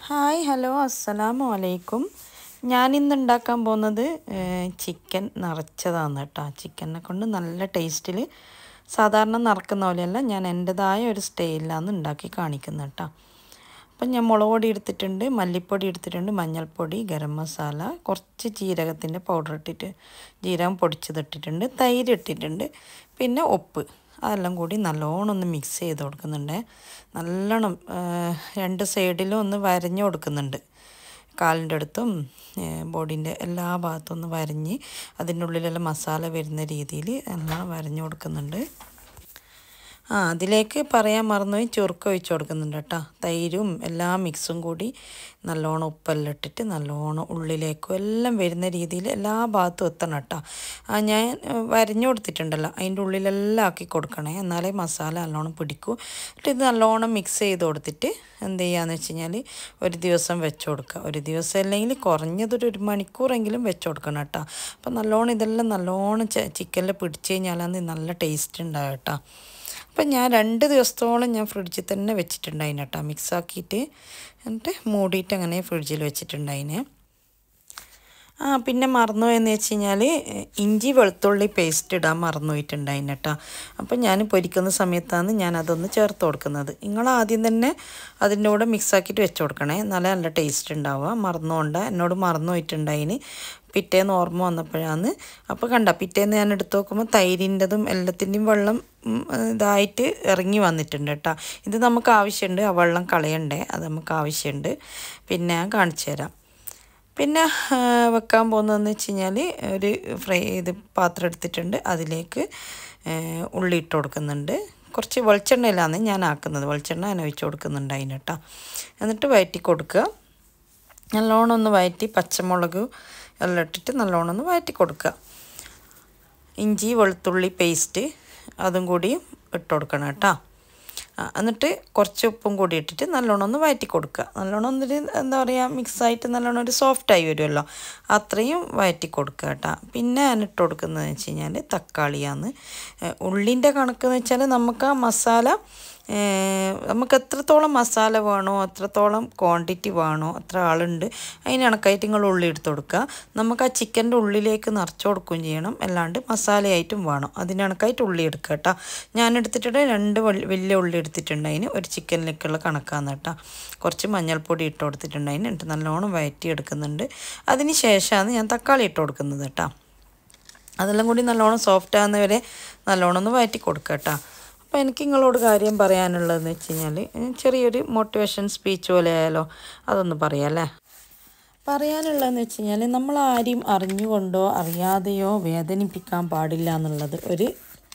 hi hello അസ്സലാമു അലൈക്കും ഞാനിന്ന് ഉണ്ടാക്കാൻ പോകുന്നത് ചിക്കൻ നിറച്ചതാണ് കേട്ടോ ചിക്കനെ കൊണ്ട് നല്ല ടേസ്റ്റിൽ സാധാരണ നിറക്കുന്ന പോലെയല്ല ഞാൻ എൻ്റെതായ ഒരു സ്റ്റൈലിലാണ് ഉണ്ടാക്കി കാണിക്കുന്നത് കേട്ടോ അപ്പം ഞാൻ മുളക് പൊടി എടുത്തിട്ടുണ്ട് മല്ലിപ്പൊടി എടുത്തിട്ടുണ്ട് മഞ്ഞൾപ്പൊടി ഗരം മസാല കുറച്ച് ജീരകത്തിൻ്റെ പൗഡർ ഇട്ടിട്ട് ജീരകം പൊടിച്ചതിട്ടിട്ടുണ്ട് തൈര് ഇട്ടിട്ടുണ്ട് പിന്നെ ഉപ്പ് അതെല്ലാം കൂടി നല്ലോണം ഒന്ന് മിക്സ് ചെയ്ത് കൊടുക്കുന്നുണ്ട് നല്ലോണം രണ്ട് സൈഡിലും ഒന്ന് വരഞ്ഞു കൊടുക്കുന്നുണ്ട് കാലിൻ്റെ അടുത്തും ബോഡീൻ്റെ എല്ലാ ഭാഗത്തും ഒന്ന് വരഞ്ഞ് അതിൻ്റെ ഉള്ളിലെല്ലാം മസാല വരുന്ന രീതിയിൽ എല്ലാം വരഞ്ഞു കൊടുക്കുന്നുണ്ട് ആ അതിലേക്ക് പറയാൻ മറന്നുപോയി ചുരുക്കം ഒഴിച്ച് കൊടുക്കുന്നുണ്ട് കേട്ടോ തൈരും എല്ലാ മിക്സും കൂടി നല്ലോണം ഉപ്പെല്ലാം ഇട്ടിട്ട് നല്ലോണം ഉള്ളിലേക്കും എല്ലാം വരുന്ന രീതിയിൽ എല്ലാ ഭാഗത്തും എത്തണം കേട്ടോ ആ ഞാൻ വരഞ്ഞു കൊടുത്തിട്ടുണ്ടല്ലോ അതിൻ്റെ ഉള്ളിലെല്ലാം ആക്കി കൊടുക്കണേ എന്നാലേ മസാല നല്ലോണം പിടിക്കൂ എന്നിട്ട് ഇത് നല്ലോണം മിക്സ് ചെയ്ത് കൊടുത്തിട്ട് എന്ത് ചെയ്യാന്ന് വെച്ച് കഴിഞ്ഞാൽ ഒരു ദിവസം വെച്ച് കൊടുക്കുക ഒരു ദിവസം അല്ലെങ്കിൽ കുറഞ്ഞതൊരു ഒരു മണിക്കൂറെങ്കിലും വെച്ച് കൊടുക്കണം കേട്ടോ അപ്പം നല്ലോണം ഇതെല്ലാം നല്ലോണം ചിക്കനിൽ പിടിച്ച് കഴിഞ്ഞാലാണ് നല്ല ടേസ്റ്റ് ഉണ്ടാകും കേട്ടോ അപ്പം ഞാൻ രണ്ട് ദിവസത്തോളം ഞാൻ ഫ്രിഡ്ജിൽ തന്നെ വെച്ചിട്ടുണ്ടായിന് കേട്ടോ മിക്സാക്കിയിട്ട് എന്നിട്ട് മൂടിയിട്ട് അങ്ങനെ ഫ്രിഡ്ജിൽ വെച്ചിട്ടുണ്ടായിന് ആ പിന്നെ മറന്നു എന്ന് വെച്ച് കഴിഞ്ഞാൽ ഇഞ്ചി വെളുത്തുള്ളി പേസ്റ്റ് ഇടാൻ മറന്നു പോയിട്ടുണ്ടായിന് കേട്ടോ അപ്പം ഞാൻ പൊരിക്കുന്ന സമയത്താണ് ഞാൻ അതൊന്ന് ചേർത്ത് കൊടുക്കുന്നത് നിങ്ങൾ ആദ്യം തന്നെ അതിൻ്റെ കൂടെ മിക്സാക്കിയിട്ട് വെച്ച് കൊടുക്കണേ എന്നാലേ നല്ല ടേസ്റ്റ് ഉണ്ടാവുക മറന്നുകൊണ്ട് എന്നോട് മറന്നു പോയിട്ടുണ്ടായിന് പിറ്റേന്ന് ഓർമ്മ വന്നപ്പോഴാണ് അപ്പോൾ കണ്ട പിറ്റേന്ന് ഞാൻ എടുത്ത് നോക്കുമ്പോൾ തൈരിൻ്റെതും എല്ലാത്തിൻ്റെയും വെള്ളം ഇതായിട്ട് ഇറങ്ങി വന്നിട്ടുണ്ട് കേട്ടോ ഇത് നമുക്ക് ആവശ്യമുണ്ട് ആ വെള്ളം കളയണ്ടേ അത് നമുക്ക് ആവശ്യമുണ്ട് പിന്നെ ഞാൻ കാണിച്ചു തരാം പിന്നെ വെക്കാൻ പോകുന്നതെന്ന് വെച്ച് കഴിഞ്ഞാൽ ഒരു ഫ്രൈ ഇത് പാത്രം എടുത്തിട്ടുണ്ട് അതിലേക്ക് ഉള്ളി ഇട്ട് കൊടുക്കുന്നുണ്ട് കുറച്ച് വെളിച്ചെണ്ണയിലാണ് ഞാൻ ആക്കുന്നത് വെളിച്ചെണ്ണ ഞാൻ ഒഴിച്ച് കൊടുക്കുന്നുണ്ട് അതിന് കേട്ടോ എന്നിട്ട് വയറ്റി കൊടുക്കുക നല്ലോണം ഒന്ന് വയറ്റി പച്ചമുളക് എല്ലാം ഇട്ടിട്ട് നല്ലോണം ഒന്ന് വയറ്റി കൊടുക്കുക ഇഞ്ചി വെളുത്തുള്ളി പേസ്റ്റ് അതും കൂടി ഇട്ട് കൊടുക്കണം കേട്ടോ എന്നിട്ട് കുറച്ച് ഉപ്പും കൂടി ഇട്ടിട്ട് നല്ലോണം ഒന്ന് വയറ്റി കൊടുക്കുക നല്ലോണം ഒന്നൊരു എന്താ പറയുക മിക്സായിട്ട് നല്ലോണം ഒരു സോഫ്റ്റായി വരുമല്ലോ അത്രയും വയറ്റി കൊടുക്കുക കേട്ടോ പിന്നെ ഞാൻ ഇട്ട് കൊടുക്കുന്നതെന്ന് വെച്ച് കഴിഞ്ഞാൽ തക്കാളിയാണ് ഉള്ളിൻ്റെ കണക്കെന്ന് വെച്ചാൽ നമുക്ക് ആ മസാല നമുക്ക് എത്രത്തോളം മസാല വേണോ എത്രത്തോളം ക്വാണ്ടിറ്റി വേണോ എത്ര ആളുണ്ട് അതിന് കണക്കായിട്ട് നിങ്ങൾ ഉള്ളി എടുത്ത് കൊടുക്കുക നമുക്ക് ആ ചിക്കൻ്റെ ഉള്ളിലേക്ക് നിറച്ച് കൊടുക്കുകയും ചെയ്യണം അല്ലാണ്ട് മസാലയായിട്ടും വേണം അതിന് കണക്കായിട്ട് ഉള്ളി എടുക്കുക കേട്ടോ ഞാൻ എടുത്തിട്ട് രണ്ട് വലിയ ഉള്ളി എടുത്തിട്ടുണ്ട് അതിന് ഒരു ചിക്കനിലേക്കുള്ള കണക്കാണ് കേട്ടോ കുറച്ച് മഞ്ഞൾപ്പൊടി ഇട്ട് കൊടുത്തിട്ടുണ്ട് അതിന് എന്നിട്ട് നല്ലോണം വയറ്റി എടുക്കുന്നുണ്ട് അതിന് ശേഷമാണ് ഞാൻ തക്കാളി ഇട്ട് കൊടുക്കുന്നത് കേട്ടോ അതെല്ലാം കൂടി നല്ലോണം സോഫ്റ്റ് ആകുന്നവരെ നല്ലോണം ഒന്ന് വയറ്റി കൊടുക്കുക കേട്ടോ അപ്പോൾ എനിക്ക് നിങ്ങളോട് കാര്യം പറയാനുള്ളതെന്ന് വെച്ച് കഴിഞ്ഞാൽ ചെറിയൊരു മോട്ടിവേഷൻ സ്പീച്ച് പോലെ ആയാലോ അതൊന്ന് പറയാം അല്ലേ പറയാനുള്ളതെന്ന് വെച്ച് കഴിഞ്ഞാൽ നമ്മൾ ആരെയും അറിഞ്ഞുകൊണ്ടോ അറിയാതെയോ വേദനിപ്പിക്കാൻ പാടില്ല എന്നുള്ളത് ഒരു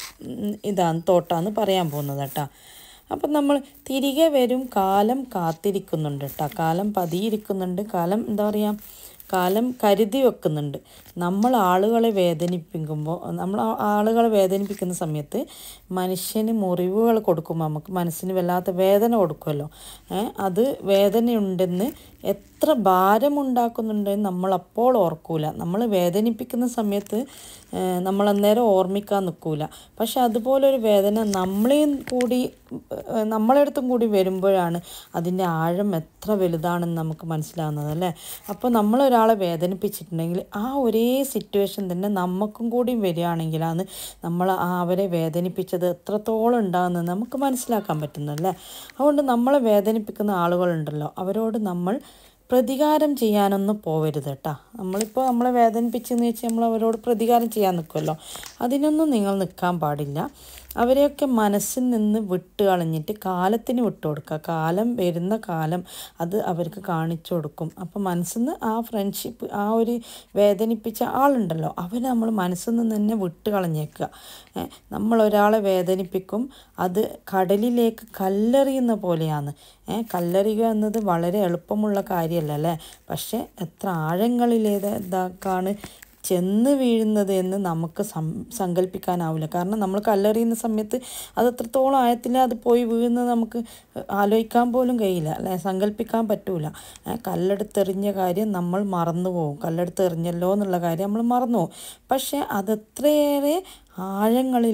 ഇതാണ് തോട്ടാന്ന് പറയാൻ പോകുന്നത് കേട്ടോ അപ്പം നമ്മൾ തിരികെ വരും കാലം കാത്തിരിക്കുന്നുണ്ട് കേട്ടോ കാലം പതിയിരിക്കുന്നുണ്ട് കാലം എന്താ പറയുക കാലം കരുതി വെക്കുന്നുണ്ട് നമ്മൾ ആളുകളെ വേദനിപ്പിക്കുമ്പോൾ നമ്മൾ ആളുകളെ വേദനിപ്പിക്കുന്ന സമയത്ത് മനുഷ്യന് മുറിവുകൾ കൊടുക്കുമ്പോൾ നമുക്ക് മനസ്സിന് വല്ലാത്ത വേദന കൊടുക്കുമല്ലോ അത് വേദനയുണ്ടെന്ന് എത്ര ഭാരമുണ്ടാക്കുന്നുണ്ടെന്ന് നമ്മളപ്പോൾ ഓർക്കൂല നമ്മൾ വേദനിപ്പിക്കുന്ന സമയത്ത് നമ്മൾ അന്നേരം ഓർമ്മിക്കാൻ നിൽക്കൂല പക്ഷെ അതുപോലൊരു വേദന നമ്മളെയും കൂടി നമ്മളെടുത്തും കൂടി വരുമ്പോഴാണ് അതിൻ്റെ ആഴം എത്ര വലുതാണെന്ന് നമുക്ക് മനസ്സിലാകുന്നത് അല്ലേ അപ്പോൾ നമ്മളൊരാളെ വേദനിപ്പിച്ചിട്ടുണ്ടെങ്കിൽ ആ ഒരേ സിറ്റുവേഷൻ തന്നെ നമുക്കും കൂടി വരികയാണെങ്കിലാണ് നമ്മൾ ആ അവരെ വേദനിപ്പിച്ചത് എത്രത്തോളം ഉണ്ടാകുന്നത് നമുക്ക് മനസ്സിലാക്കാൻ പറ്റുന്നല്ലേ അതുകൊണ്ട് നമ്മളെ വേദനിപ്പിക്കുന്ന ആളുകളുണ്ടല്ലോ അവരോട് നമ്മൾ പ്രതികാരം ചെയ്യാനൊന്നും പോവരുത് കേട്ടോ നമ്മളിപ്പോൾ നമ്മളെ വേദനിപ്പിച്ചെന്ന് വെച്ച് നമ്മൾ അവരോട് പ്രതികാരം ചെയ്യാൻ നിൽക്കുമല്ലോ അതിനൊന്നും നിങ്ങൾ നിൽക്കാൻ പാടില്ല അവരെയൊക്കെ മനസ്സിൽ നിന്ന് വിട്ട് കളഞ്ഞിട്ട് കാലത്തിന് വിട്ടു കൊടുക്കുക കാലം വരുന്ന കാലം അത് അവർക്ക് കാണിച്ചു കൊടുക്കും അപ്പോൾ മനസ്സിൽ നിന്ന് ആ ഫ്രണ്ട്ഷിപ്പ് ആ ഒരു വേദനിപ്പിച്ച ആളുണ്ടല്ലോ അവർ നമ്മൾ മനസ്സിൽ നിന്ന് തന്നെ വിട്ട് കളഞ്ഞേക്കുക നമ്മൾ ഒരാളെ വേദനിപ്പിക്കും അത് കടലിലേക്ക് കല്ലെറിയുന്ന പോലെയാണ് കല്ലെറിയുക എന്നത് വളരെ എളുപ്പമുള്ള കാര്യമല്ല അല്ലേ പക്ഷേ എത്ര ആഴങ്ങളിലേതാക്കാണ് ചെന്ന് വീഴുന്നത് എന്ന് നമുക്ക് സം സങ്കല്പിക്കാനാവില്ല കാരണം നമ്മൾ കല്ലെറിയുന്ന സമയത്ത് അത് എത്രത്തോളം ആയത്തിൽ അത് പോയി വീഴുന്നത് നമുക്ക് ആലോചിക്കാൻ പോലും കഴിയില്ല അല്ലെ സങ്കല്പിക്കാൻ പറ്റൂല കല്ലെടുത്തെറിഞ്ഞ കാര്യം നമ്മൾ മറന്നു പോകും കല്ലെടുത്തെറിഞ്ഞല്ലോ എന്നുള്ള കാര്യം നമ്മൾ മറന്നു പോകും പക്ഷേ അതെത്രയേറെ ആഴങ്ങളിൽ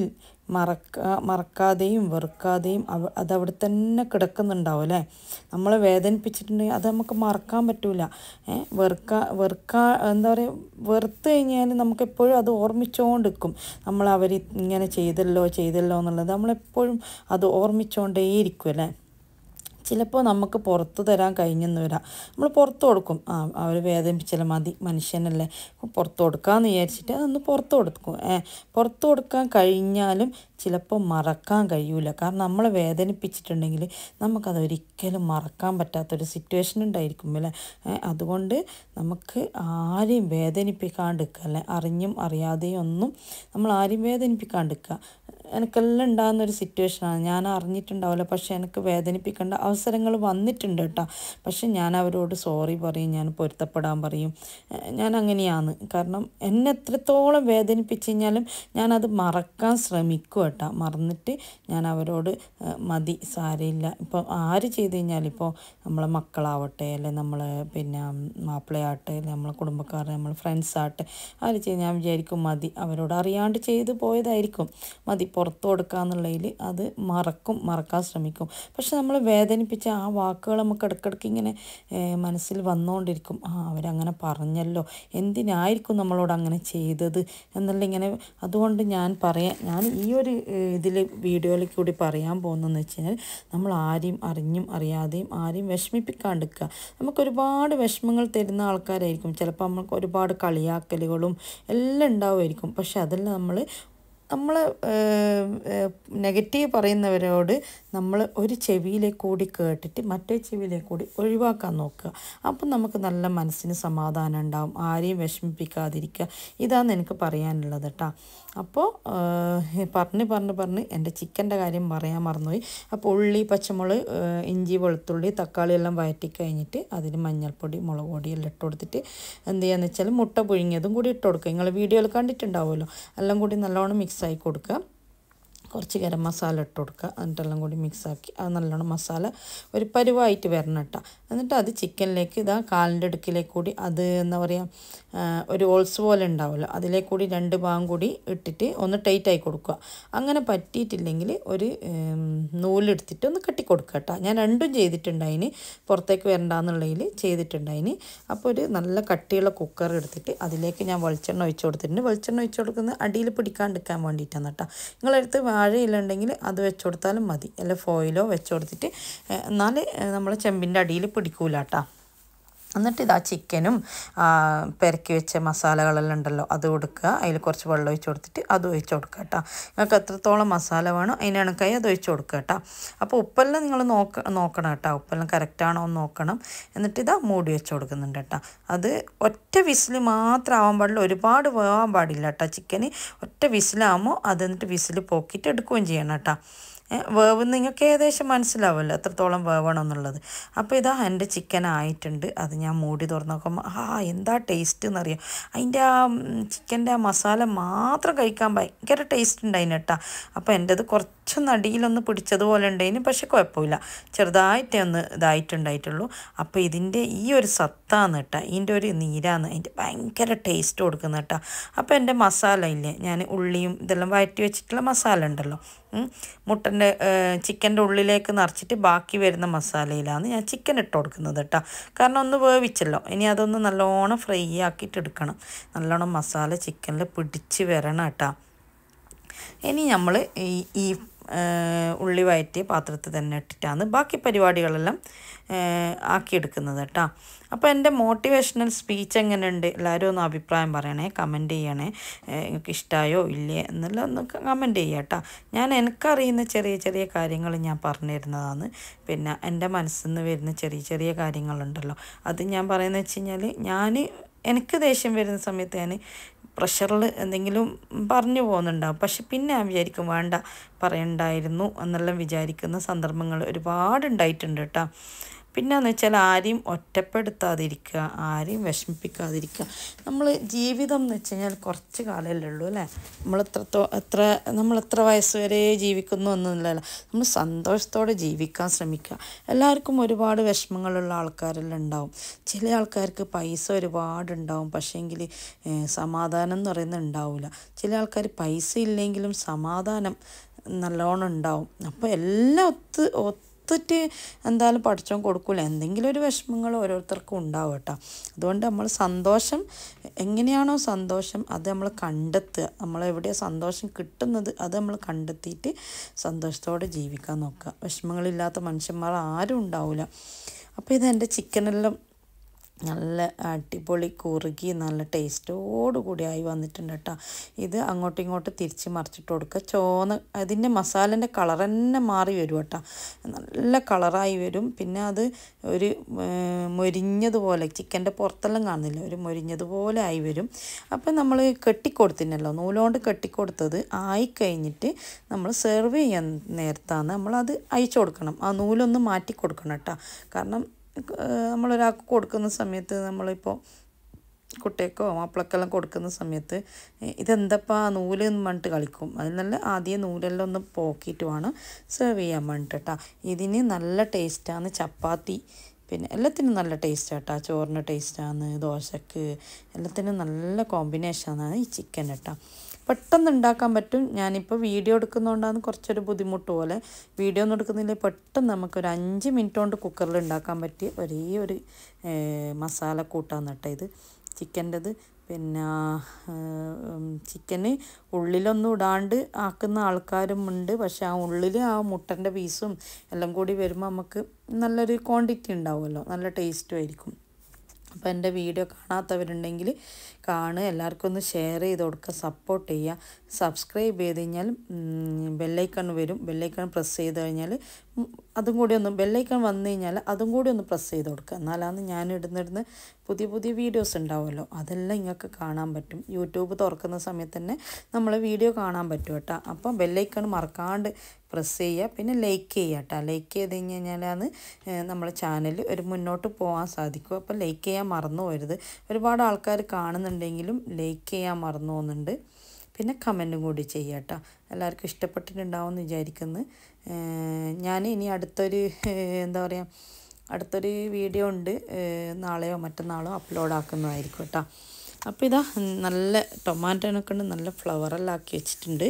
മറക്ക മറക്കാതെയും വെറുക്കാതെയും അവ അതവിടെ തന്നെ കിടക്കുന്നുണ്ടാവും അല്ലേ നമ്മളെ വേദനിപ്പിച്ചിട്ടുണ്ടെങ്കിൽ അത് നമുക്ക് മറക്കാൻ പറ്റൂല ഏ വെറുക്കാ വെറുക്കാ എന്താ പറയുക വെറുത്ത് കഴിഞ്ഞാൽ നമുക്ക് എപ്പോഴും അത് ഓർമ്മിച്ചുകൊണ്ടിരിക്കും നമ്മൾ അവർ ഇങ്ങനെ ചെയ്തല്ലോ ചെയ്തല്ലോ എന്നുള്ളത് നമ്മളെപ്പോഴും അത് ഓർമ്മിച്ചുകൊണ്ടേയിരിക്കും അല്ലേ ചിലപ്പോൾ നമുക്ക് പുറത്ത് തരാൻ കഴിഞ്ഞെന്ന് വരാം നമ്മൾ പുറത്ത് കൊടുക്കും ആ അവർ വേദനിപ്പിച്ചാൽ മതി മനുഷ്യനല്ലേ പുറത്ത് കൊടുക്കാമെന്ന് വിചാരിച്ചിട്ട് അതൊന്ന് പുറത്ത് കൊടുക്കും ഏ പുറത്ത് കൊടുക്കാൻ കഴിഞ്ഞാലും ചിലപ്പോൾ മറക്കാൻ കഴിയൂല കാരണം നമ്മളെ വേദനിപ്പിച്ചിട്ടുണ്ടെങ്കിൽ നമുക്കത് ഒരിക്കലും മറക്കാൻ പറ്റാത്തൊരു സിറ്റുവേഷൻ ഉണ്ടായിരിക്കും അല്ലേ ഏ, അതുകൊണ്ട് നമുക്ക് ആരെയും വേദനിപ്പിക്കാണ്ടിരിക്കുക അല്ലേ അറിഞ്ഞും അറിയാതെയും ഒന്നും നമ്മൾ ആരെയും വേദനിപ്പിക്കാണ്ടിരിക്കുക എനിക്കെല്ലാം ഉണ്ടാകുന്ന ഒരു സിറ്റുവേഷനാണ് ഞാൻ അറിഞ്ഞിട്ടുണ്ടാവില്ല പക്ഷെ എനിക്ക് വേദനിപ്പിക്കേണ്ട അവസരങ്ങൾ വന്നിട്ടുണ്ട് കേട്ടോ പക്ഷെ ഞാൻ അവരോട് സോറി പറയും ഞാൻ പൊരുത്തപ്പെടാൻ പറയും ഏഹ് ഞാൻ അങ്ങനെയാണ് കാരണം എന്നെ എത്രത്തോളം വേദനിപ്പിച്ച് കഴിഞ്ഞാലും ഞാനത് മറക്കാൻ ശ്രമിക്കും കേട്ടോ മറന്നിട്ട് ഞാൻ അവരോട് ഏഹ് മതി സാരമില്ല ഇപ്പോൾ ആര് ചെയ്ത് കഴിഞ്ഞാലും ഇപ്പോൾ നമ്മളെ മക്കളാവട്ടെ അല്ലെ നമ്മൾ പിന്നെ മാപ്പിളയാവട്ടെ അല്ലെ നമ്മളെ കുടുംബക്കാർ നമ്മൾ ഫ്രണ്ട്സ് ആവട്ടെ ആര് ചെയ്ത് ഞാൻ വിചാരിക്കും മതി അവരോട് അറിയാണ്ട് ചെയ്ത് പോയതായിരിക്കും മതി പുറത്ത് കൊടുക്കാന്നുള്ളതിൽ അത് മറക്കും മറക്കാൻ ശ്രമിക്കും പക്ഷെ നമ്മൾ വേദനിപ്പിച്ച ആ വാക്കുകൾ നമുക്ക് ഇടയ്ക്കിടയ്ക്ക് ഇങ്ങനെ ഏഹ്, മനസ്സിൽ വന്നുകൊണ്ടിരിക്കും ആ അവരങ്ങനെ പറഞ്ഞല്ലോ എന്തിനായിരിക്കും നമ്മളോട് അങ്ങനെ ചെയ്തത് എന്നുള്ള ഇങ്ങനെ അതുകൊണ്ട് ഞാൻ പറയാൻ ഞാൻ ഈ ഒരു ഇതിൽ വീഡിയോയിൽ കൂടി പറയാൻ പോകുന്നതെന്ന് വെച്ച് കഴിഞ്ഞാൽ നമ്മൾ ആരെയും അറിഞ്ഞും അറിയാതെയും ആരെയും വിഷമിപ്പിക്കാണ്ടിരിക്കുക നമുക്ക് ഒരുപാട് വിഷമങ്ങൾ തരുന്ന ആൾക്കാരായിരിക്കും ചിലപ്പോൾ നമുക്ക് ഒരുപാട് കളിയാക്കലുകളും എല്ലാം ഉണ്ടാവുമായിരിക്കും പക്ഷെ അതെല്ലാം നമ്മൾ നമ്മൾ നെഗറ്റീവ് പറയുന്നവരോട് നമ്മൾ ഒരു ചെവിയിലേക്ക് കൂടി കേട്ടിട്ട് മറ്റേ ചെവിയിലേക്ക് കൂടി ഒഴിവാക്കാൻ നോക്കുക അപ്പം നമുക്ക് നല്ല മനസ്സിന് സമാധാനം ഉണ്ടാവും ആരെയും വിഷമിപ്പിക്കാതിരിക്കുക ഇതാണ് എനിക്ക് പറയാനുള്ളത് കേട്ടോ അപ്പോൾ പറഞ്ഞ് പറഞ്ഞ് പറഞ്ഞ് എൻ്റെ ചിക്കൻ്റെ കാര്യം പറയാൻ മറന്നുപോയി അപ്പോൾ ഉള്ളി പച്ചമുളക് ഏഹ്, ഇഞ്ചി വെളുത്തുള്ളി തക്കാളി എല്ലാം വഴറ്റി കഴിഞ്ഞിട്ട് അതിന് മഞ്ഞൾപ്പൊടി മുളക് പൊടി എല്ലാം ഇട്ട് കൊടുത്തിട്ട് എന്ത് ചെയ്യാന്ന് വെച്ചാൽ മുട്ട പുഴുങ്ങിയതും കൂടി ഇട്ട് കൊടുക്കുക നിങ്ങൾ വീഡിയോയിൽ കണ്ടിട്ടുണ്ടാവുമല്ലോ എല്ലാം കൂടി നല്ലോണം മിക്സ് ആയി കൊടുക്കുക കുറച്ച് ഗരം മസാല ഇട്ട് കൊടുക്കുക എന്നിട്ടെല്ലാം കൂടി മിക്സാക്കി അത് നല്ലോണം മസാല ഒരു പരുവായിട്ട് വരണം കേട്ടോ എന്നിട്ട് അത് ചിക്കനിലേക്ക് ഇതാ കാലിൻ്റെ അടുക്കിലേക്ക് കൂടി അത് എന്താ പറയുക ആ, ഒരു ഓൾസ് പോലെ ഉണ്ടാവുമല്ലോ അതിലേക്ക് കൂടി രണ്ട് ഭാഗം കൂടി ഇട്ടിട്ട് ഒന്ന് ടൈറ്റ് ആയി കൊടുക്കുക അങ്ങനെ പറ്റിയിട്ടില്ലെങ്കിൽ ഒരു ഉം, നൂലെടുത്തിട്ട് ഒന്ന് കെട്ടി കൊടുക്കുക കേട്ടോ ഞാൻ രണ്ടും ചെയ്തിട്ടുണ്ടായിന് പുറത്തേക്ക് വരണ്ടെന്നുള്ളതിൽ ചെയ്തിട്ടുണ്ടായിന് അപ്പോൾ ഒരു നല്ല കട്ടിയുള്ള കുക്കർ എടുത്തിട്ട് അതിലേക്ക് ഞാൻ വെളിച്ചെണ്ണ ഒഴിച്ച് കൊടുത്തിട്ടുണ്ട് വെളിച്ചെണ്ണ ഒഴിച്ച് കൊടുക്കുന്നത് അടിയിൽ പിടിക്കാണ്ടിരിക്കാൻ വേണ്ടിയിട്ടാണ് കേട്ടോ നിങ്ങളടുത്ത് വാഴയിലുണ്ടെങ്കിൽ അത് വെച്ച് കൊടുത്താലും മതി അല്ല ഫോയിലോ വെച്ച് കൊടുത്തിട്ട് ഏഹ്, എന്നാൽ നമ്മൾ ചെമ്പിൻ്റെ അടിയിൽ പിടിക്കൂല കേട്ടോ എന്നിട്ട് ഇതാ ചിക്കനും ആ, പെരക്കി വെച്ച മസാലകളെല്ലാം ഉണ്ടല്ലോ അത് കൊടുക്കുക അതിൽ കുറച്ച് വെള്ളം ഒഴിച്ച് കൊടുത്തിട്ട് അത് ഒഴിച്ച് കൊടുക്കുക കേട്ടോ നിങ്ങൾക്ക് എത്രത്തോളം മസാല വേണോ അതിനണക്കായി അത് ഒഴിച്ച് കൊടുക്കുക കേട്ടോ അപ്പോൾ ഉപ്പെല്ലാം നിങ്ങൾ നോക്ക നോക്കണം കേട്ടോ ഉപ്പെല്ലാം കറക്റ്റാണോ എന്ന് നോക്കണം എന്നിട്ട് ഇതാ മൂടി വെച്ച് കൊടുക്കുന്നുണ്ട് കേട്ടോ അത് ഒറ്റ വിസിൽ മാത്രം ആവാൻ പാടില്ല ഒരുപാട് വേവാൻ പാടില്ല കേട്ടോ ചിക്കന് ഒറ്റ വിസിലാകുമ്പോൾ അത് എന്നിട്ട് വിസിൽ പോക്കിയിട്ട് എടുക്കുകയും ചെയ്യണം കേട്ടോ ഏ, വേവ് നിങ്ങൾക്ക് ഏകദേശം മനസ്സിലാവുമല്ലോ എത്രത്തോളം വേവണം എന്നുള്ളത് അപ്പോൾ ഇതാ എൻ്റെ ചിക്കൻ ആയിട്ടുണ്ട് അത് ഞാൻ മൂടി തുറന്ന് നോക്കുമ്പോൾ ആ എന്താ ടേസ്റ്റ് എന്നറിയാം അതിൻ്റെ ആ ചിക്കൻ്റെ ആ മസാല മാത്രം കഴിക്കാൻ ഭയങ്കര ടേസ്റ്റ് ഉണ്ടായിന് കേട്ടോ അപ്പോൾ എൻ്റെത് കുറച്ചൊന്ന് അടിയിലൊന്ന് പിടിച്ചതുപോലെ ഉണ്ടായിന് പക്ഷെ കുഴപ്പമില്ല ചെറുതായിട്ടേ ഒന്ന് ഇതായിട്ടുണ്ടായിട്ടുള്ളൂ അപ്പോൾ ഇതിൻ്റെ ഈ ഒരു സത്താന്ന് കേട്ടോ ഇതിൻ്റെ ഒരു നീരാന്ന് അതിൻ്റെ ഭയങ്കര ടേസ്റ്റ് കൊടുക്കുന്ന കേട്ടോ അപ്പോൾ എൻ്റെ മസാല ഇല്ലേ ഞാൻ ഉള്ളിയും ഇതെല്ലാം വഴറ്റി വെച്ചിട്ടുള്ള മസാല ഉണ്ടല്ലോ മുട്ടൻ്റെ ചിക്കൻ്റെ ഉള്ളിലേക്ക് നിറച്ചിട്ട് ബാക്കി വരുന്ന മസാലയിലാണ് ഞാൻ ചിക്കൻ ഇട്ട് കൊടുക്കുന്നത് കേട്ടോ കാരണം ഒന്ന് വേവിച്ചല്ലോ ഇനി അതൊന്ന് നല്ലോണം ഫ്രൈ ആക്കിയിട്ട് എടുക്കണം നല്ലോണം മസാല ചിക്കനിൽ പിടിച്ച് വരണം കേട്ടോ ഇനി നമ്മൾ ഈ ഈ ആ, ഉള്ളി വയറ്റിയ പാത്രത്തിൽ തന്നെ ഇട്ടിട്ടാണ് ബാക്കി പരിപാടികളെല്ലാം ആ, ആക്കിയെടുക്കുന്നത് കേട്ടോ അപ്പോൾ എൻ്റെ മോട്ടിവേഷണൽ സ്പീച്ച് എങ്ങനെയുണ്ട് എല്ലാവരും ഒന്ന് അഭിപ്രായം പറയണേ കമൻറ്റ് ചെയ്യണേ നിങ്ങൾക്ക് ഇഷ്ടമായോ ഇല്ലേ എന്നുള്ള ഒന്ന് കമൻറ്റ് ചെയ്യുക കേട്ടോ ഞാൻ എനിക്കറിയുന്ന ചെറിയ ചെറിയ കാര്യങ്ങൾ ഞാൻ പറഞ്ഞു തരുന്നതാണ് പിന്നെ എൻ്റെ മനസ്സിൽ നിന്ന് വരുന്ന ചെറിയ ചെറിയ കാര്യങ്ങളുണ്ടല്ലോ അത് ഞാൻ പറയുന്നത് വെച്ച് കഴിഞ്ഞാൽ ഞാൻ എനിക്ക് ദേഷ്യം വരുന്ന സമയത്ത് ഞാൻ പ്രഷറിൽ എന്തെങ്കിലും പറഞ്ഞു പോകുന്നുണ്ടാവും പക്ഷെ പിന്നെ ഞാൻ വിചാരിക്കും വേണ്ട പറയണ്ടായിരുന്നു എന്നെല്ലാം വിചാരിക്കുന്ന സന്ദർഭങ്ങൾ ഒരുപാട് ഉണ്ടായിട്ടുണ്ട് കേട്ടോ പിന്നെയെന്ന് വെച്ചാൽ ആരെയും ഒറ്റപ്പെടുത്താതിരിക്കുക ആരെയും വിഷമിപ്പിക്കാതിരിക്കുക നമ്മൾ ജീവിതം എന്ന് വെച്ച് കഴിഞ്ഞാൽ കുറച്ച് കാലമല്ലേ ഉള്ളൂ അല്ലേ നമ്മൾ എത്രത്തോ എത്ര നമ്മൾ എത്ര വയസ്സ് വരെ ജീവിക്കുന്നു എന്നൊന്നുമില്ലല്ലോ നമ്മൾ സന്തോഷത്തോടെ ജീവിക്കാൻ ശ്രമിക്കുക എല്ലാവർക്കും ഒരുപാട് വിഷമങ്ങളുള്ള ആൾക്കാരെല്ലാം ഉണ്ടാവും ചില ആൾക്കാർക്ക് പൈസ ഒരുപാട് ഉണ്ടാവും പക്ഷേങ്കിൽ സമാധാനം എന്ന് പറയുന്നത് ഉണ്ടാവില്ല ചില ആൾക്കാർ പൈസ ഇല്ലെങ്കിലും സമാധാനം നല്ലോണം ഉണ്ടാവും അപ്പോൾ എല്ലാം ഒത്ത് ഒത്തിട്ട് എന്തായാലും പഠിച്ചോൻ കൊടുക്കില്ല എന്തെങ്കിലും ഒരു വിഷമങ്ങൾ ഓരോരുത്തർക്കും ഉണ്ടാവും കേട്ടോ അതുകൊണ്ട് നമ്മൾ സന്തോഷം എങ്ങനെയാണോ സന്തോഷം അത് നമ്മൾ കണ്ടെത്തുക നമ്മൾ എവിടെയാണ് സന്തോഷം കിട്ടുന്നത് അത് നമ്മൾ കണ്ടെത്തിയിട്ട് സന്തോഷത്തോടെ ജീവിക്കാൻ നോക്കുക വിഷമങ്ങളില്ലാത്ത മനുഷ്യന്മാർ ആരും ഉണ്ടാവില്ല അപ്പോൾ ഇത് എൻ്റെ ചിക്കനെല്ലാം നല്ല അടിപൊളി കുറുകി നല്ല ടേസ്റ്റോട് കൂടി ആയി വന്നിട്ടുണ്ട് കേട്ടോ ഇത് അങ്ങോട്ടും ഇങ്ങോട്ടും തിരിച്ച് മറിച്ചിട്ട് കൊടുക്കുക ചോന്ന അതിൻ്റെ മസാലേൻ്റെ കളർ തന്നെ മാറി വരും കേട്ടോ നല്ല കളറായി വരും പിന്നെ അത് ഒരു മൊരിഞ്ഞതുപോലെ ചിക്കൻ്റെ പുറത്തെല്ലാം കാണുന്നില്ല ഒരു മൊരിഞ്ഞതുപോലെ ആയി വരും അപ്പം നമ്മൾ കെട്ടിക്കൊടുത്തിനല്ലോ നൂലുകൊണ്ട് കെട്ടിക്കൊടുത്തത് ആയി കഴിഞ്ഞിട്ട് നമ്മൾ സെർവ് ചെയ്യാൻ നേരത്താണ് നമ്മളത് അയച്ചു കൊടുക്കണം ആ നൂലൊന്ന് മാറ്റി കൊടുക്കണം കേട്ടോ കാരണം നമ്മളൊരാൾക്ക് കൊടുക്കുന്ന സമയത്ത് നമ്മളിപ്പോൾ കുട്ടികൾക്കോ മാപ്പിളക്കെല്ലാം കൊടുക്കുന്ന സമയത്ത് ഇതെന്തപ്പാ നൂല് എന്ന് പറഞ്ഞിട്ട് കളിക്കും അതിൽ നല്ല ആദ്യം നൂലെല്ലാം ഒന്ന് പോക്കിയിട്ട് വേണം സെർവ് ചെയ്യാൻ വേണ്ടിയിട്ട് കേട്ടോ ഇതിന് നല്ല ടേസ്റ്റാണ് ചപ്പാത്തി പിന്നെ എല്ലാത്തിനും നല്ല ടേസ്റ്റ് കേട്ടോ ചോറിന് ടേസ്റ്റാണ് ദോശക്ക് എല്ലാത്തിനും നല്ല കോമ്പിനേഷനാണ് ഈ ചിക്കൻ കേട്ടോ പെട്ടെന്ന് ഉണ്ടാക്കാൻ പറ്റും ഞാനിപ്പോൾ വീഡിയോ എടുക്കുന്നതുകൊണ്ടാണ് കുറച്ചൊരു ബുദ്ധിമുട്ട് പോലെ വീഡിയോ ഒന്നും എടുക്കുന്നില്ല പെട്ടെന്ന് നമുക്കൊരു അഞ്ച് മിനിറ്റ് കൊണ്ട് കുക്കറിൽ ഉണ്ടാക്കാൻ പറ്റിയ ഒരേ ഒരു മസാല കൂട്ടാന്ന് കേട്ടോ ഇത് ചിക്കൻ്റെത് പിന്നെ ചിക്കന് ഉള്ളിലൊന്നും ഇടാണ്ട് ആക്കുന്ന ആൾക്കാരും ഉണ്ട് പക്ഷെ ആ ഉള്ളിൽ ആ മുട്ടൻ്റെ പീസും എല്ലാം കൂടി വരുമ്പോൾ നമുക്ക് നല്ലൊരു ക്വാണ്ടിറ്റി ഉണ്ടാവുമല്ലോ നല്ല ടേസ്റ്റും ആയിരിക്കും അപ്പോൾ എൻ്റെ വീഡിയോ കാണാത്തവരുണ്ടെങ്കിൽ കാണുക എല്ലാവർക്കും ഒന്ന് ഷെയർ ചെയ്ത് കൊടുക്കുക സപ്പോർട്ട് ചെയ്യുക സബ്സ്ക്രൈബ് ചെയ്ത് കഴിഞ്ഞാൽ ബെല്ലൈക്കൺ വരും ബെല്ലൈക്കൺ പ്രസ് ചെയ്ത് കഴിഞ്ഞാൽ അതും കൂടി ഒന്ന് ബെല്ലൈക്കൺ വന്നു കഴിഞ്ഞാൽ അതും കൂടി ഒന്ന് പ്രസ് ചെയ്ത് കൊടുക്കുക എന്നാലാണ് ഞാൻ ഇടുന്നിടുന്ന് പുതിയ പുതിയ വീഡിയോസ് ഉണ്ടാവുമല്ലോ അതെല്ലാം നിങ്ങൾക്ക് കാണാൻ പറ്റും യൂട്യൂബ് തുറക്കുന്ന സമയത്ത് തന്നെ നമ്മൾ വീഡിയോ കാണാൻ പറ്റും കേട്ടോ അപ്പോൾ ബെല്ലൈക്കൺ മറക്കാണ്ട് പ്രസ് ചെയ്യുക പിന്നെ ലൈക്ക് ചെയ്യുക കേട്ടോ ലൈക്ക് ചെയ്ത് കഴിഞ്ഞ് കഴിഞ്ഞാലാണ് നമ്മളെ ചാനൽ ഒരു മുന്നോട്ട് പോകാൻ സാധിക്കും അപ്പോൾ ലൈക്ക് ചെയ്യാൻ മറന്നു പോരുത് ഒരുപാട് ആൾക്കാർ കാണുന്നുണ്ടെങ്കിലും ലൈക്ക് ചെയ്യാൻ മറന്നു പോകുന്നുണ്ട് പിന്നെ കമൻറ്റും കൂടി ചെയ്യുക കേട്ടോ എല്ലാവർക്കും ഇഷ്ടപ്പെട്ടിട്ടുണ്ടാവും എന്ന് വിചാരിക്കുന്നു ഞാൻ ഇനി അടുത്തൊരു എന്താ പറയുക അടുത്തൊരു വീഡിയോ ഉണ്ട് നാളെയോ മറ്റന്നാളോ അപ്ലോഡ് ആക്കുന്നതായിരിക്കും കേട്ടോ അപ്പോൾ ഇതാ നല്ല ടൊമാറ്റോനൊക്കെ ഉണ്ട് നല്ല ഫ്ലവറെല്ലാം ആക്കി വെച്ചിട്ടുണ്ട്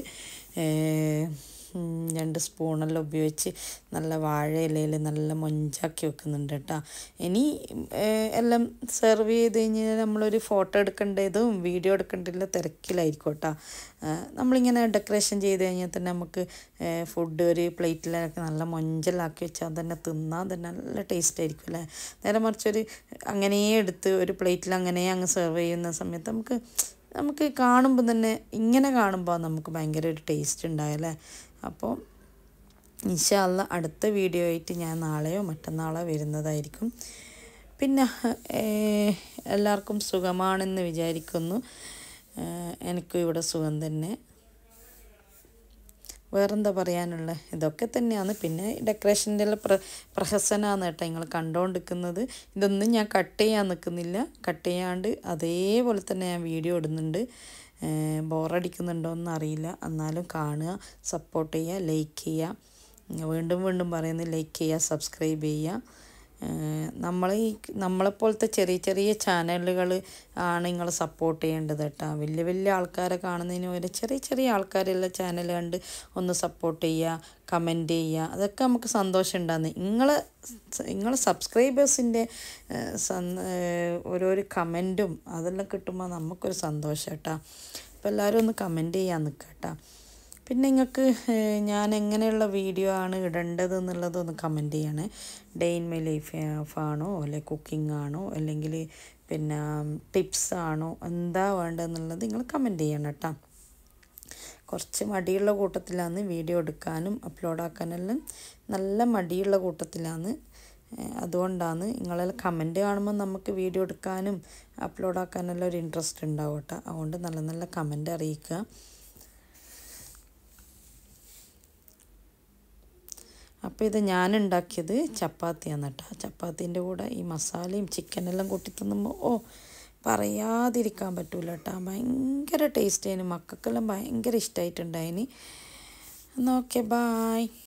രണ്ട് സ്പൂണെല്ലാം ഉപയോഗിച്ച് നല്ല വാഴ ഇലയിൽ നല്ല മൊഞ്ചാക്കി വെക്കുന്നുണ്ട് കേട്ടോ ഇനി എല്ലാം സെർവ് ചെയ്ത് കഴിഞ്ഞാൽ നമ്മളൊരു ഫോട്ടോ എടുക്കേണ്ടതും വീഡിയോ എടുക്കേണ്ടതില്ല തിരക്കിലായിരിക്കും കേട്ടോ നമ്മളിങ്ങനെ ഡെക്കറേഷൻ ചെയ്ത് കഴിഞ്ഞാൽ തന്നെ നമുക്ക് ഫുഡ് ഒരു പ്ലേറ്റിലൊക്കെ നല്ല മൊഞ്ചലാക്കി വെച്ചാൽ തന്നെ തിന്നാൻ തന്നെ നല്ല ടേസ്റ്റ് ആയിരിക്കും അല്ലേ നേരെ മറിച്ചൊരു അങ്ങനെ എടുത്ത് ഒരു പ്ലേറ്റിൽ അങ്ങനെ അങ്ങ് സെർവ് ചെയ്യുന്ന സമയത്ത് നമുക്ക് നമുക്ക് കാണുമ്പോൾ തന്നെ ഇങ്ങനെ കാണുമ്പോൾ നമുക്ക് ഭയങ്കര ഒരു ടേസ്റ്റ് ഉണ്ടായല്ലേ അപ്പോൾ ഇൻഷാല്ല അടുത്ത വീഡിയോ ആയിട്ട് ഞാൻ നാളെയോ മറ്റന്നാളോ വരുന്നതായിരിക്കും പിന്നെ എല്ലാവർക്കും സുഖമാണെന്ന് വിചാരിക്കുന്നു എനിക്കും ഇവിടെ സുഖം തന്നെ വേറെന്താ പറയാനുള്ളത് ഇതൊക്കെ തന്നെയാണ് പിന്നെ ഡെക്കറേഷൻ്റെ എല്ലാം പ്ര പ്രഹസനമാണ് കേട്ടോ നിങ്ങൾ കണ്ടുകൊണ്ടിരിക്കുന്നത് ഇതൊന്നും ഞാൻ കട്ട് ചെയ്യാൻ നിൽക്കുന്നില്ല കട്ട് ചെയ്യാണ്ട് അതേപോലെ തന്നെ ഞാൻ വീഡിയോ ഇടുന്നുണ്ട് ബോറടിക്കുന്നുണ്ടോ എന്ന് അറിയില്ല എന്നാലും കാണുക സപ്പോർട്ട് ചെയ്യുക ലൈക്ക് ചെയ്യുക വീണ്ടും വീണ്ടും പറയുന്നത് ലൈക്ക് ചെയ്യുക സബ്സ്ക്രൈബ് ചെയ്യുക നമ്മൾ ഈ നമ്മളെപ്പോലത്തെ ചെറിയ ചെറിയ ചാനലുകൾ ആണ് നിങ്ങൾ സപ്പോർട്ട് ചെയ്യേണ്ടത് കേട്ടോ വലിയ വലിയ ആൾക്കാരെ കാണുന്നതിന് പകരം ചെറിയ ചെറിയ ആൾക്കാരുള്ള ചാനൽ കണ്ട് ഒന്ന് സപ്പോർട്ട് ചെയ്യുക കമൻറ്റ് ചെയ്യുക അതൊക്കെ നമുക്ക് സന്തോഷം ഉണ്ടാകുന്നത് നിങ്ങൾ നിങ്ങൾ സബ്സ്ക്രൈബേഴ്സിൻ്റെ ഓരോരോ കമൻറ്റും അതെല്ലാം കിട്ടുമ്പോൾ നമുക്കൊരു സന്തോഷം കേട്ടോ അപ്പോൾ എല്ലാവരും ഒന്ന് കമൻറ്റ് ചെയ്യാൻ നിൽക്കുക കേട്ടോ പിന്നെ നിങ്ങൾക്ക് ഞാൻ എങ്ങനെയുള്ള വീഡിയോ ആണ് ഇടേണ്ടത് എന്നുള്ളതൊന്ന് കമൻറ്റ് ചെയ്യണേ ഡേ ഇൻ മൈ ലൈഫ് ആണോ അല്ലെ കുക്കിംഗ് ആണോ അല്ലെങ്കിൽ പിന്നെ ടിപ്സ് ആണോ എന്താ വേണ്ടതെന്നുള്ളത് നിങ്ങൾ കമൻറ്റ് ചെയ്യണം കേട്ടോ കുറച്ച് മടിയുള്ള കൂട്ടത്തിലാണ് വീഡിയോ എടുക്കാനും അപ്ലോഡ് ആക്കാനെല്ലാം നല്ല മടിയുള്ള കൂട്ടത്തിലാണ് അതുകൊണ്ടാണ് നിങ്ങളെല്ലാം കമൻറ്റ് കാണുമ്പോൾ നമുക്ക് വീഡിയോ എടുക്കാനും അപ്ലോഡ് ആക്കാനെല്ലാം ഒരു ഇൻട്രസ്റ്റ് ഉണ്ടാവും കേട്ടോ അതുകൊണ്ട് നല്ല നല്ല കമൻറ്റ് അറിയിക്കുക അപ്പോൾ ഇത് ഞാൻ ഉണ്ടാക്കിയത് ചപ്പാത്തിയാണ് കേട്ടോ ചപ്പാത്തീൻ്റെ കൂടെ ഈ മസാലയും ചിക്കനെല്ലാം കൂട്ടി തിന്നുമ്പോൾ ഓ പറയാതിരിക്കാൻ പറ്റൂല കേട്ടോ ഭയങ്കര ടേസ്റ്റ് ആയിരുന്നു മക്കൾക്കെല്ലാം ഭയങ്കര ഇഷ്ടമായിട്ടുണ്ടായിന് എന്നാൽ ഓക്കെ ബായ്